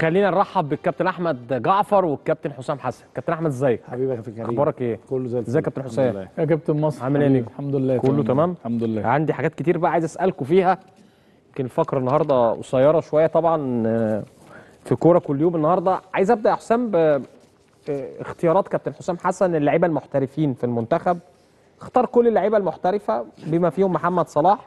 خلينا نرحب بالكابتن احمد جعفر والكابتن حسام حسن كابتن احمد ازيك حبيبي يا كابتن كريم اخبارك ايه كله زي الفل ازيك يا كابتن الحمد حسام لله. يا كابتن مصر عامل ايه حبيبي؟ نيكو؟ الحمد لله كله تمام الحمد لله عندي حاجات كتير بقى عايز اسالكم فيها يمكن الفقره النهارده قصيره شويه طبعا آه، في كوره كل يوم النهارده عايز ابدا يا حسام باختيارات كابتن حسام حسن اللعيبه المحترفين في المنتخب اختار كل اللعيبه المحترفه بما فيهم محمد صلاح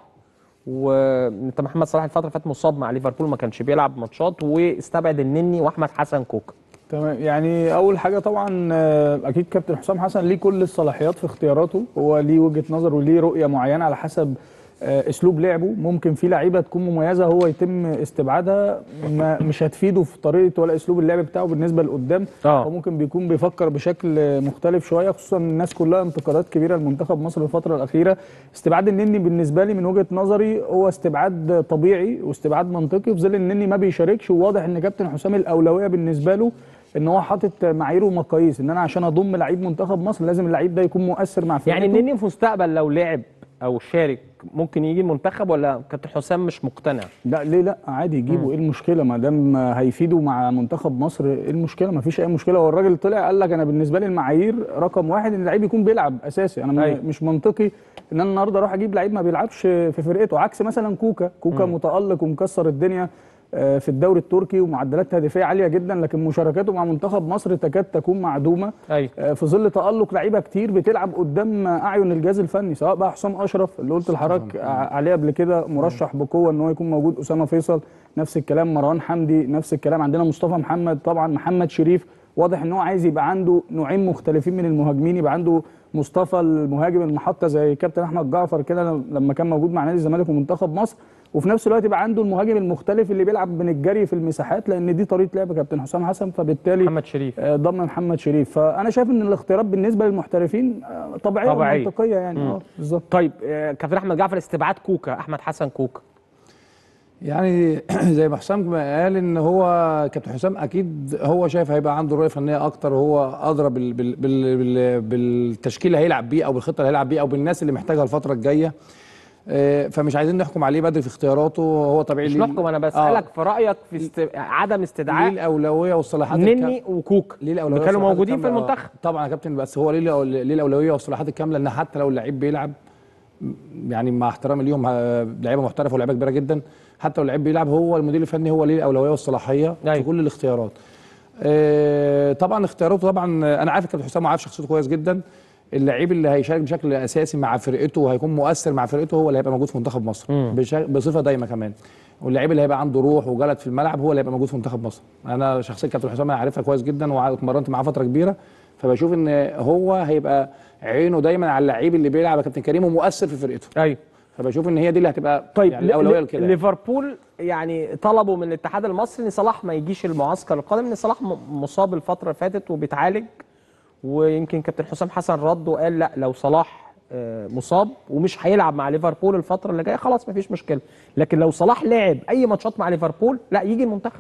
وانت محمد صلاح الفتره اللي فاتت مصاب مع ليفربول ما كانش بيلعب ماتشات واستبعد النني واحمد حسن كوكا تمام يعني اول حاجه طبعا آه، اكيد كابتن حسام حسن ليه كل الصلاحيات في اختياراته هو ليه وجهه نظر وليه رؤيه معينه على حسب آه، اسلوب لعبه ممكن في لعيبه تكون مميزه هو يتم استبعادها ما مش هتفيده في طريقه ولا اسلوب اللعب بتاعه بالنسبه لقدام آه. هو ممكن بيكون بيفكر بشكل مختلف شويه خصوصا الناس كلها انتقادات كبيره لمنتخب مصر الفتره الاخيره استبعاد النني بالنسبه لي من وجهه نظري هو استبعاد طبيعي واستبعاد منطقي في ظل النني ما بيشاركش وواضح ان كابتن حسام الاولويه بالنسبه له ان هو حاطط معايير ومقاييس ان انا عشان اضم لعيب منتخب مصر لازم اللعيب ده يكون مؤثر مع فرقته يعني النني في مستقبل لو لعب او شارك ممكن يجي المنتخب ولا كابتن حسام مش مقتنع لا ليه لا عادي يجيبوا ايه المشكله ما دام هيفيدوا مع منتخب مصر ايه المشكله ما فيش اي مشكله هو الراجل طلع قال لك انا بالنسبه لي المعايير رقم واحد ان اللعيب يكون بيلعب اساسي انا أيوة. م- مش منطقي ان انا النهارده اروح اجيب لعيب ما بيلعبش في فرقته عكس مثلا كوكا كوكا متالق ومكسر الدنيا آه، في الدوري التركي ومعدلات هدفيه عاليه جدا لكن مشاركاته مع منتخب مصر تكاد تكون معدومه ايوه آه، في ظل تألق لعيبه كتير بتلعب قدام اعين الجهاز الفني سواء بقى حسام اشرف اللي قلت لحضرتك ع- عليه قبل كده مرشح بقوه ان هو يكون موجود اسامه فيصل نفس الكلام مروان حمدي نفس الكلام عندنا مصطفى محمد طبعا محمد شريف واضح ان هو عايز يبقى عنده نوعين مختلفين من المهاجمين يبقى عنده مصطفى المهاجم المحطه زي كابتن احمد جعفر كده لما كان موجود مع نادي الزمالك ومنتخب مصر وفي نفس الوقت يبقى عنده المهاجم المختلف اللي بيلعب من الجري في المساحات لان دي طريقه لعب كابتن حسام حسن فبالتالي محمد شريف آه، ضم محمد شريف فانا شايف ان الاختيارات بالنسبه للمحترفين آه، طبيعيه طبيعية. ومنطقيه يعني اه بالظبط طيب آه، كابتن احمد جعفر استبعاد كوكا احمد حسن كوكا يعني زي ما حسام ما قال ان هو كابتن حسام اكيد هو شايف هيبقى عنده رؤيه فنيه اكتر وهو ادرى بال بال بال بال بالتشكيل اللي هيلعب بيه او بالخطه اللي هيلعب بيه او بالناس اللي محتاجها الفتره الجايه آه، فمش عايزين نحكم عليه بدري في اختياراته هو طبيعي مش ليه- نحكم انا بسالك آه، في رايك في است... عدم ليه استدعاء الاولويه والصلاحيات نني الكام- وكوكا ليه الاولويه اللي كانوا والصلاحيات موجودين في الكاملة؟ آه، المنتخب طبعا يا كابتن بس هو ليه الأول- ليه الاولويه والصلاحيات الكامله ان حتى لو اللعيب بيلعب يعني مع احترامي ليهم آه، لعيبه محترفه ولاعيبه كبيره جدا حتى لو اللعيب بيلعب هو المدير الفني هو ليه الاولويه والصلاحيه أيوة. في كل الاختيارات آه، طبعا اختياراته طبعا آه، انا عارف كابتن حسام وعارف شخصيته كويس جدا اللعيب اللي هيشارك بشكل اساسي مع فرقته وهيكون مؤثر مع فرقته هو اللي هيبقى موجود في منتخب مصر بشا- بصفه دايمه كمان واللعيب اللي هيبقى عنده روح وجلد في الملعب هو اللي هيبقى موجود في منتخب مصر انا شخصيا كابتن حسام انا عارفها كويس جدا واتمرنت معاه فتره كبيره فبشوف ان هو هيبقى عينه دايما على اللعيب اللي بيلعب يا كابتن كريم ومؤثر في فرقته ايوه فبشوف ان هي دي اللي هتبقى طيب يعني الاولويه ل- لكده يعني. ليفربول يعني طلبوا من الاتحاد المصري ان صلاح ما يجيش المعسكر القادم ان صلاح م- مصاب الفتره اللي فاتت وبيتعالج ويمكن كابتن حسام حسن رد وقال لا لو صلاح آه، مصاب ومش هيلعب مع ليفربول الفتره اللي جايه خلاص مفيش مشكله لكن لو صلاح لعب اي ماتشات مع ليفربول لا يجي المنتخب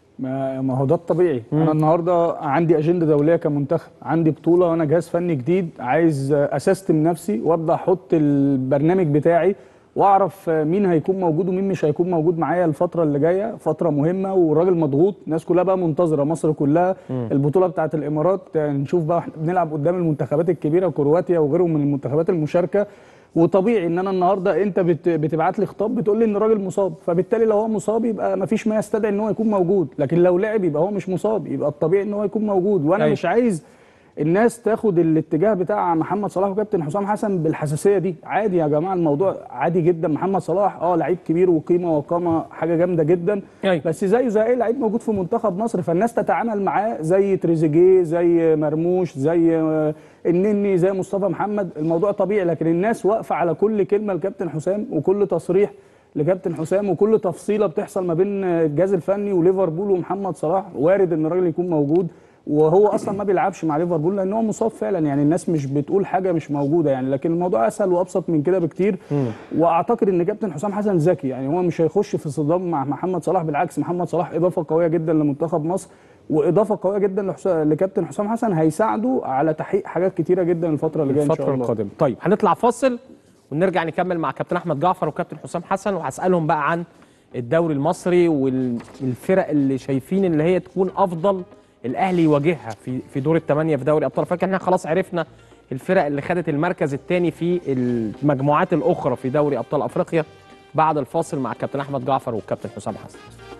ما ما هو ده الطبيعي انا النهارده عندي اجنده دوليه كمنتخب عندي بطوله وانا جهاز فني جديد عايز آه، اسستم نفسي وابدا احط البرنامج بتاعي واعرف آه، مين هيكون موجود ومين مش هيكون موجود معايا الفتره اللي جايه فتره مهمه والراجل مضغوط الناس كلها بقى منتظره مصر كلها البطوله بتاعه الامارات آه، نشوف بقى احنا بنلعب قدام المنتخبات الكبيره كرواتيا وغيرهم من المنتخبات المشاركه وطبيعي ان انا النهارده انت بت بتبعت لي خطاب بتقول لي ان الراجل مصاب فبالتالي لو هو مصاب يبقى ما فيش ما يستدعي ان هو يكون موجود لكن لو لعب يبقى هو مش مصاب يبقى الطبيعي ان هو يكون موجود وانا أيوة. مش عايز الناس تاخد الاتجاه بتاع محمد صلاح وكابتن حسام حسن بالحساسيه دي عادي يا جماعه الموضوع عادي جدا محمد صلاح اه لعيب كبير وقيمه وقامه حاجه جامده جدا أيوة. بس زيه زي اي لعيب موجود في منتخب مصر فالناس تتعامل معاه زي تريزيجيه زي مرموش زي آه، النني زي مصطفى محمد الموضوع طبيعي لكن الناس واقفه على كل كلمه لكابتن حسام وكل تصريح لكابتن حسام وكل تفصيله بتحصل ما بين الجهاز الفني وليفربول ومحمد صلاح وارد ان الراجل يكون موجود وهو اصلا ما بيلعبش مع ليفربول لان هو مصاب فعلا يعني الناس مش بتقول حاجه مش موجوده يعني لكن الموضوع اسهل وابسط من كده بكتير واعتقد ان كابتن حسام حسن ذكي يعني هو مش هيخش في صدام مع محمد صلاح بالعكس محمد صلاح اضافه قويه جدا لمنتخب مصر واضافه قويه جدا لحس- لكابتن حسام حسن هيساعده على تحقيق حاجات كتيره جدا الفتره اللي جايه ان شاء الفتره الله القادمه طيب هنطلع فاصل ونرجع نكمل مع كابتن احمد جعفر وكابتن حسام حسن وهسالهم بقى عن الدوري المصري والفرق اللي شايفين ان هي تكون افضل الاهلي يواجهها في في دور الثمانيه في دوري ابطال افريقيا احنا خلاص عرفنا الفرق اللي خدت المركز الثاني في المجموعات الاخرى في دوري ابطال افريقيا بعد الفاصل مع الكابتن احمد جعفر والكابتن حسام حسن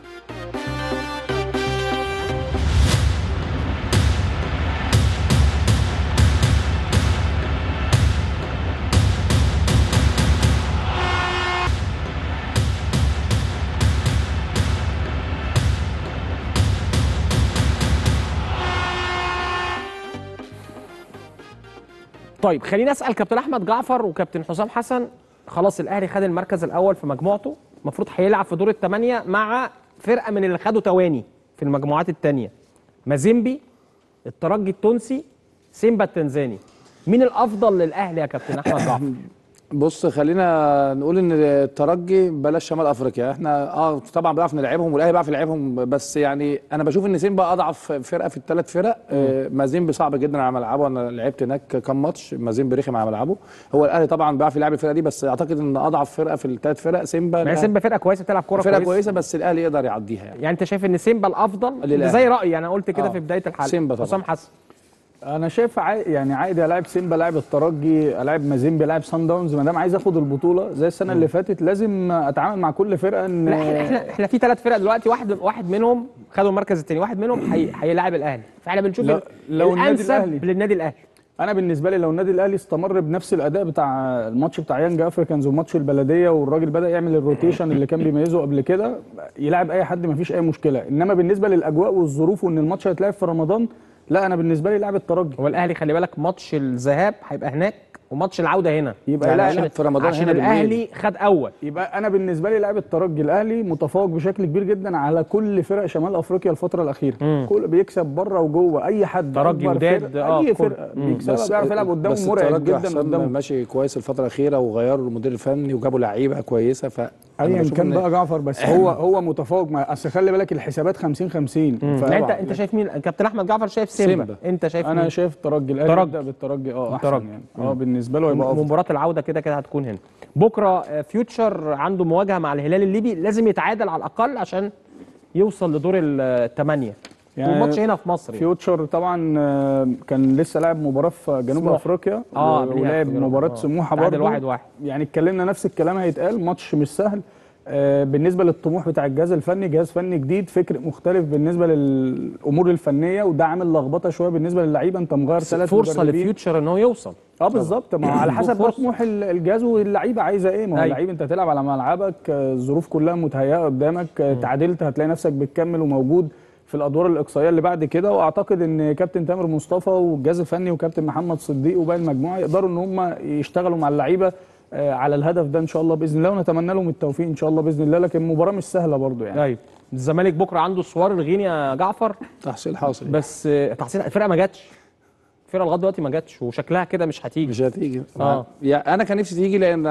طيب خليني اسال كابتن احمد جعفر وكابتن حسام حسن خلاص الاهلي خد المركز الاول في مجموعته المفروض هيلعب في دور الثمانيه مع فرقه من اللي خدوا تواني في المجموعات الثانيه مازيمبي الترجي التونسي سيمبا التنزاني مين الافضل للاهلي يا كابتن احمد جعفر بص خلينا نقول ان الترجي بلاش شمال افريقيا احنا اه طبعا بنعرف نلعبهم والاهلي بيعرف يلعبهم بس يعني انا بشوف ان سيمبا اضعف فرقه في الثلاث فرق آه مازيمبي صعب جدا على ملعبه انا لعبت هناك كام ماتش مازيمبي رخم على ملعبه هو الاهلي طبعا بيعرف يلعب الفرقه دي بس اعتقد ان اضعف فرقه في الثلاث فرق سيمبا ما هي سيمبا فرقه كويسه بتلعب كوره فرقه كويس كويسه بس الاهلي يقدر يعديها يعني يعني انت شايف ان سيمبا الافضل للأهلي. زي رايي انا قلت كده آه. في بدايه الحلقه سيمبا طبعا. حسام حسن انا شايف عاي... يعني عادي العب سيمبا العب الترجي العب مازيمبي العب سان داونز ما دام عايز اخد البطوله زي السنه اللي فاتت لازم اتعامل مع كل فرقه ان لا احنا احنا احنا في ثلاث فرق دلوقتي واحد واحد منهم خدوا المركز الثاني واحد منهم هي- هيلاعب الاهلي فاحنا بنشوف لو- ال- لو النادي الانسب الأهلي. للنادي الاهلي انا بالنسبه لي لو النادي الاهلي استمر بنفس الاداء بتاع الماتش بتاع يانج افريكانز وماتش البلديه والراجل بدا يعمل الروتيشن اللي كان بيميزه قبل كده يلعب اي حد مفيش اي مشكله انما بالنسبه للاجواء والظروف وان الماتش هيتلعب في رمضان لا انا بالنسبه لي لاعب الترجي هو الاهلي خلي بالك ماتش الذهاب هيبقى هناك وماتش العوده هنا يبقى يعني لا عشان في رمضان عشان هنا بالليل. الاهلي خد اول يبقى انا بالنسبه لي لاعب الترجي الاهلي متفوق بشكل كبير جدا على كل فرق شمال افريقيا الفتره الاخيره كل بيكسب بره وجوه اي حد ترجي أكبر وداد، فرقة آه، اي كل- فرقه بيكسبها بيعرف يلعب بس قدامه مرعب الترجي جدا حسام قدامه ماشي كويس الفتره الاخيره وغيروا المدير الفني وجابوا لعيبه كويسه ف أنا ايا بشوف كان إن- بقى جعفر بس هو هو متفوق مع اصل خلي بالك الحسابات 50 50 لا انت انت شايف مين كابتن احمد جعفر شايف سيمبا, سيمبا. انت شايف انا مين؟ شايف الترجي الاهلي الترجي. يبدا بالترجي اه احسن الترجي. يعني اه بالنسبه له هيبقى افضل مباراه العوده كده كده هتكون هنا بكره آه، فيوتشر عنده مواجهه مع الهلال الليبي لازم يتعادل على الاقل عشان يوصل لدور الثمانيه يعني والماتش هنا في مصر يعني. فيوتشر طبعا آه، كان لسه لاعب مباراه في جنوب سموحة. افريقيا اه و- قبليها ولعب في جنوب- مباراه آه. سموحه تعادل برضه واحد واحد. يعني اتكلمنا نفس الكلام هيتقال ماتش مش سهل آه، بالنسبه للطموح بتاع الجهاز الفني جهاز فني جديد فكر مختلف بالنسبه للامور الفنيه وده عامل لخبطه شويه بالنسبه للعيبه انت مغير ثلاث فرصه مدربين. لفيوتشر ان هو يوصل اه بالظبط ما هو على حسب بقى فرصة. طموح ال- الجهاز واللعيبه عايزه ايه ما هو أيوة. اللعيب انت هتلعب على ملعبك آه، الظروف كلها متهيئه قدامك آه، تعادلت هتلاقي نفسك بتكمل وموجود في الادوار الاقصائيه اللي بعد كده واعتقد ان كابتن تامر مصطفى والجهاز الفني وكابتن محمد صديق وباقي المجموعه يقدروا ان هم يشتغلوا مع اللعيبه آه، على الهدف ده ان شاء الله باذن الله ونتمنى لهم التوفيق ان شاء الله باذن الله لكن المباراه مش سهله برضو يعني ايوه الزمالك بكره عنده صوار الغيني يا جعفر تحصيل حاصل بس آه، تحصيل الفرقه ما جاتش الفرقه لغايه دلوقتي ما جاتش وشكلها كده مش هتيجي مش هتيجي آه. يعني انا كان نفسي تيجي لان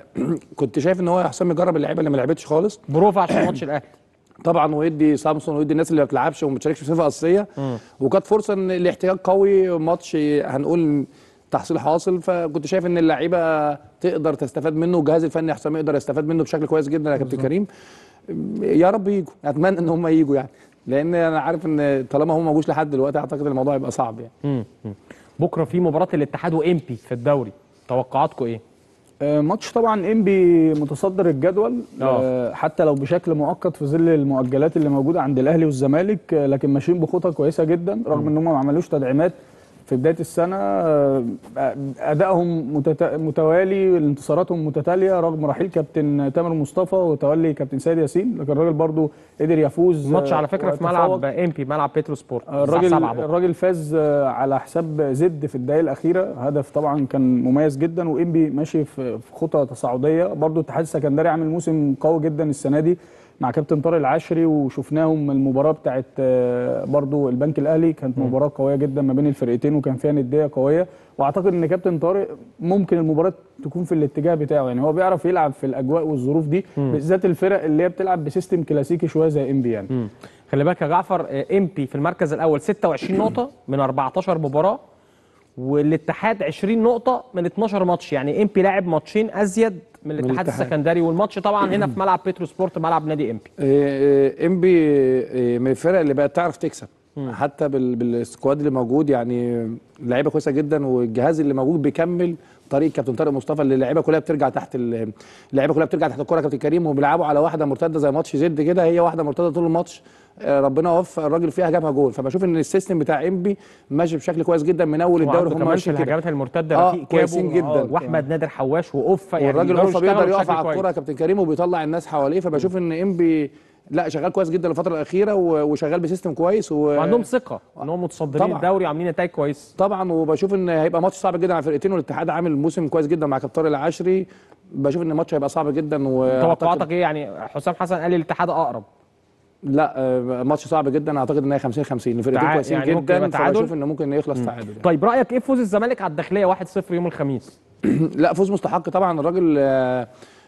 كنت شايف ان هو حسام يجرب اللعيبه اللي ما لعبتش خالص بروفا عشان ماتش الاهلي طبعا ويدي سامسون ويدي الناس اللي ما بتلعبش وما بتشاركش في صفه اساسيه وكانت فرصه ان الاحتياج قوي ماتش هنقول تحصيل حاصل فكنت شايف ان اللعيبه تقدر تستفاد منه والجهاز الفني حسام يقدر يستفاد منه بشكل كويس جدا يا كابتن كريم يا رب يجوا اتمنى ان هم يجوا يعني لان انا عارف ان طالما هم ما جوش لحد دلوقتي اعتقد الموضوع يبقى صعب يعني مم. مم. بكره في مباراه الاتحاد وامبي في الدوري توقعاتكم ايه آه، ماتش طبعا انبي متصدر الجدول آه. آه، حتى لو بشكل مؤقت في ظل المؤجلات اللي موجوده عند الاهلي والزمالك آه، لكن ماشيين بخطى كويسه جدا رغم ان هم ما عملوش تدعيمات في بدايه السنه آه، ادائهم متت... متوالي انتصاراتهم متتاليه رغم رحيل كابتن تامر مصطفى وتولي كابتن سيد ياسين لكن الراجل برضو قدر يفوز الماتش آه، على فكره في ويتفوق. ملعب امبي ملعب بيترو سبورت الساعة الراجل 7 بكرة. الراجل فاز آه، على حساب زد في الدقائق الاخيره هدف طبعا كان مميز جدا وانبي ماشي في في خطى تصاعديه برضو الاتحاد السكندري عامل موسم قوي جدا السنه دي مع كابتن طارق العشري وشفناهم المباراه بتاعت آه، برضو البنك الاهلي كانت مباراه قويه جدا ما بين الفرقتين وكان فيها نديه قويه واعتقد ان كابتن طارق ممكن المباراه تكون في الاتجاه بتاعه يعني هو بيعرف يلعب في الاجواء والظروف دي بالذات الفرق اللي هي بتلعب بسيستم كلاسيكي شويه زي انبي يعني مم. خلي بالك يا جعفر آه، امبي في المركز الاول 26 نقطه من 14 مباراه والاتحاد 20 نقطه من 12 ماتش يعني امبي لاعب ماتشين ازيد من الاتحاد الاتحاد. السكندري والماتش طبعا هنا في ملعب بيترو سبورت ملعب نادي امبي إيه، انبي إيه، من الفرق اللي بقت تعرف تكسب حتى بال- بالسكواد اللي موجود يعني لعيبه كويسه جدا والجهاز اللي موجود بيكمل طريق كابتن طارق مصطفى اللي اللعيبه كلها بترجع تحت ال- اللعيبه كلها بترجع تحت الكوره يا كابتن كريم وبيلعبوا على واحده مرتده زي ماتش زد كده هي واحده مرتده طول الماتش آه، ربنا وفق الراجل فيها جابها جول فبشوف ان السيستم بتاع انبي ماشي بشكل كويس جدا من اول الدوري وعنده هم كمان في ماشيين كده الهجمات المرتده آه، رفيق كويسين كابو جدا. واحمد نادر حواش واوفا يعني والراجل بيقدروا اوفا بيقدر يشتغلوا يقف بشكل على كويس. الكوره يا كابتن كريم وبيطلع الناس حواليه فبشوف ان انبي لا شغال كويس جدا الفتره الاخيره و- وشغال بسيستم كويس و... وعندهم ثقه ان هم متصدرين طبعاً. الدوري وعاملين نتائج كويس طبعا وبشوف ان هيبقى ماتش صعب جدا على الفرقتين والاتحاد عامل موسم كويس جدا مع كابتن طارق العشري بشوف ان الماتش هيبقى صعب جدا وأعتقد- توقعاتك ايه يعني حسام حسن قال الاتحاد اقرب لا آه، ماتش صعب جدا اعتقد ان هي 50 50 الفرقتين تع- كويسين يعني ممكن يبقى جدا تعادل؟ فبشوف ان ممكن يخلص تعادل يعني. طيب رايك ايه في فوز الزمالك على الداخليه 1-0 يوم الخميس لا فوز مستحق طبعا الراجل آه،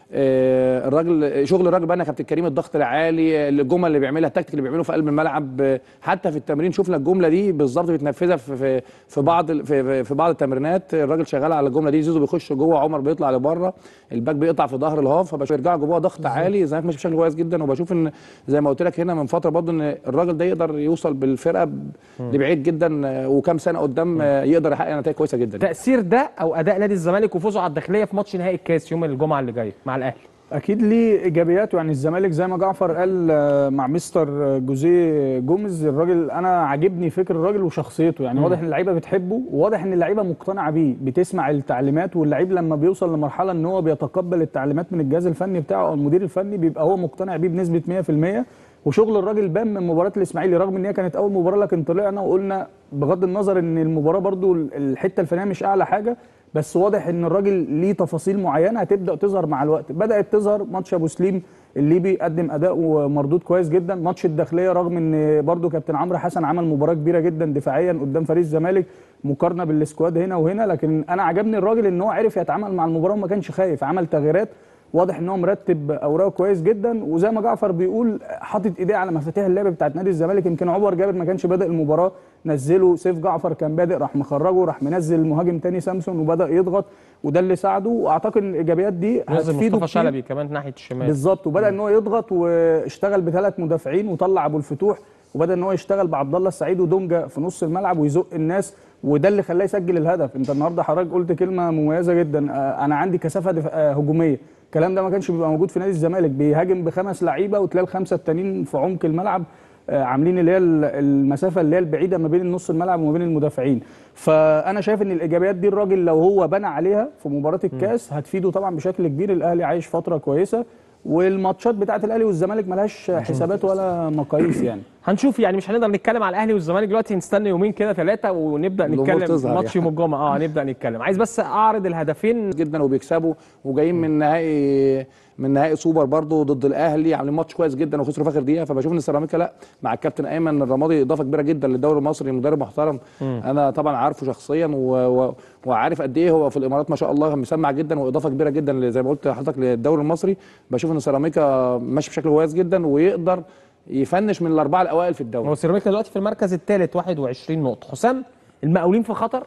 آه، الراجل شغل الراجل بقى كابتن كريم الضغط العالي الجمل اللي بيعملها التكتيك اللي بيعمله في قلب الملعب آه، حتى في التمرين شفنا الجمله دي بالظبط بتنفذها في في في بعض ال- في في- في بعض التمرينات الراجل شغال على الجمله دي زيزو بيخش جوه عمر بيطلع لبره الباك بيقطع في ظهر الهاف فبشوف يرجعوا جوه ضغط عالي الزمالك ماشي بشكل كويس جدا وبشوف ان زي ما قلت لك هنا من فتره برضه ان الراجل ده يقدر يوصل بالفرقه ب- لبعيد جدا آه، وكام سنه قدام آه، يقدر يحقق نتائج كويسه جدا تاثير ده او اداء نادي الزمالك وفوزه على الداخليه في ماتش نهائي الكاس يوم الجمعه اللي جايه مع الاهلي اكيد ليه ايجابيات يعني الزمالك زي ما جعفر قال آه، مع مستر جوزيه جوميز الراجل انا عاجبني فكر الراجل وشخصيته يعني واضح ان اللعيبه بتحبه وواضح ان اللعيبه مقتنعه بيه بتسمع التعليمات واللعيب لما بيوصل لمرحله ان هو بيتقبل التعليمات من الجهاز الفني بتاعه او المدير الفني بيبقى هو مقتنع بيه بنسبه 100% وشغل الراجل بان من مباراه الاسماعيلي رغم ان هي كانت اول مباراه لكن طلعنا وقلنا بغض النظر ان المباراه برضو الحته الفنيه مش اعلى حاجه بس واضح ان الراجل ليه تفاصيل معينه هتبدا تظهر مع الوقت بدات تظهر ماتش ابو سليم الليبي قدم اداء ومردود كويس جدا ماتش الداخليه رغم ان برضو كابتن عمرو حسن عمل مباراه كبيره جدا دفاعيا قدام فريق الزمالك مقارنه بالسكواد هنا وهنا لكن انا عجبني الراجل ان هو عرف يتعامل مع المباراه وما كانش خايف عمل تغييرات واضح ان هو مرتب اوراقه كويس جدا وزي ما جعفر بيقول حاطط ايديه على مفاتيح اللعب بتاعت نادي الزمالك يمكن عمر جابر ما كانش بادئ المباراه نزله سيف جعفر كان بادئ راح مخرجه راح منزل مهاجم تاني سامسون وبدا يضغط وده اللي ساعده واعتقد ان الايجابيات دي نزل هتفيده مصطفى كتير. شلبي كمان ناحيه الشمال بالظبط وبدا ان هو يضغط واشتغل بثلاث مدافعين وطلع ابو الفتوح وبدا ان هو يشتغل بعبد الله السعيد ودونجا في نص الملعب ويزق الناس وده اللي خلاه يسجل الهدف انت النهارده حضرتك قلت كلمه مميزه جدا آه، انا عندي كثافه دف... آه، هجوميه الكلام ده ما كانش بيبقى موجود في نادي الزمالك بيهاجم بخمس لعيبه وتلاقي الخمسه التانيين في عمق الملعب آه، عاملين اللي هي ال- المسافه اللي هي البعيده ما بين نص الملعب وما بين المدافعين فانا شايف ان الايجابيات دي الراجل لو هو بنى عليها في مباراه الكاس هتفيده طبعا بشكل كبير الاهلي عايش فتره كويسه والماتشات بتاعت الاهلي والزمالك ملهاش حسابات ولا مقاييس يعني هنشوف يعني مش هنقدر نتكلم على الاهلي والزمالك دلوقتي نستنى يومين كده ثلاثه ونبدا الأمور نتكلم تظهر ماتش يعني. يوم الجمعه اه نبدا نتكلم عايز بس اعرض الهدفين جدا وبيكسبوا وجايين من نهائي من نهائي سوبر برضه ضد الاهلي عاملين ماتش كويس جدا وخسروا في اخر دقيقه فبشوف ان سيراميكا لا مع الكابتن ايمن الرمادي اضافه كبيره جدا للدوري المصري مدرب محترم انا طبعا عارفه شخصيا و... و... وعارف قد ايه هو في الامارات ما شاء الله مسمع جدا واضافه كبيره جدا زي ما قلت لحضرتك للدوري المصري بشوف ان سيراميكا ماشي بشكل كويس جدا ويقدر يفنش من الاربعه الاوائل في الدوري هو سيراميكا دلوقتي في المركز الثالث 21 نقطه حسام المقاولين في خطر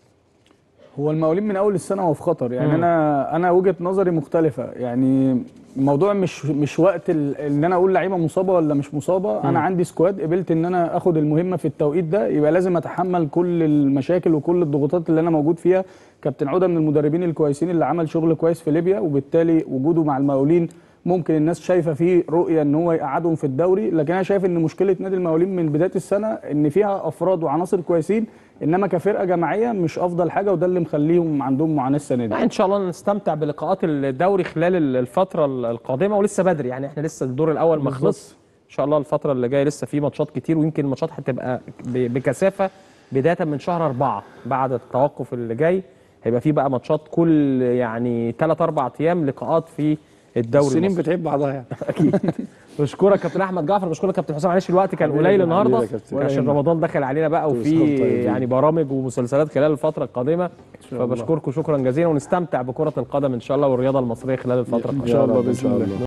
هو المقاولين من اول السنه وهو في خطر يعني انا انا وجهه نظري مختلفه يعني الموضوع مش مش وقت ال- ان انا اقول لعيبه مصابه ولا مش مصابه انا عندي سكواد قبلت ان انا اخد المهمه في التوقيت ده يبقى لازم اتحمل كل المشاكل وكل الضغوطات اللي انا موجود فيها كابتن عوده من المدربين الكويسين اللي عمل شغل كويس في ليبيا وبالتالي وجوده مع المقاولين ممكن الناس شايفه فيه رؤيه ان هو يقعدهم في الدوري لكن انا شايف ان مشكله نادي المقاولين من بدايه السنه ان فيها افراد وعناصر كويسين انما كفرقه جماعيه مش افضل حاجه وده اللي مخليهم عندهم معاناه السنه دي يعني ان شاء الله نستمتع بلقاءات الدوري خلال الفتره القادمه ولسه بدري يعني احنا لسه الدور الاول ما خلص ان شاء الله الفتره اللي جايه لسه في ماتشات كتير ويمكن الماتشات هتبقى ب- بكثافه بدايه من شهر أربعة بعد التوقف اللي جاي هيبقى في بقى ماتشات كل يعني 3 4 ايام لقاءات في الدوري السنين المصري. بتعيب بعضها يعني اكيد بشكرك كابتن احمد جعفر بشكرك كابتن حسام معلش الوقت كان حبيبي قليل يا النهارده كابتن. عشان رمضان دخل علينا بقى كل وفي سنة وانتم طيبين. يعني برامج ومسلسلات خلال الفتره القادمه الله. فبشكركم شكرا جزيلا ونستمتع بكره القدم ان شاء الله والرياضه المصريه خلال الفتره القادمه ان شاء الله رب إن باذن شاء الله الله.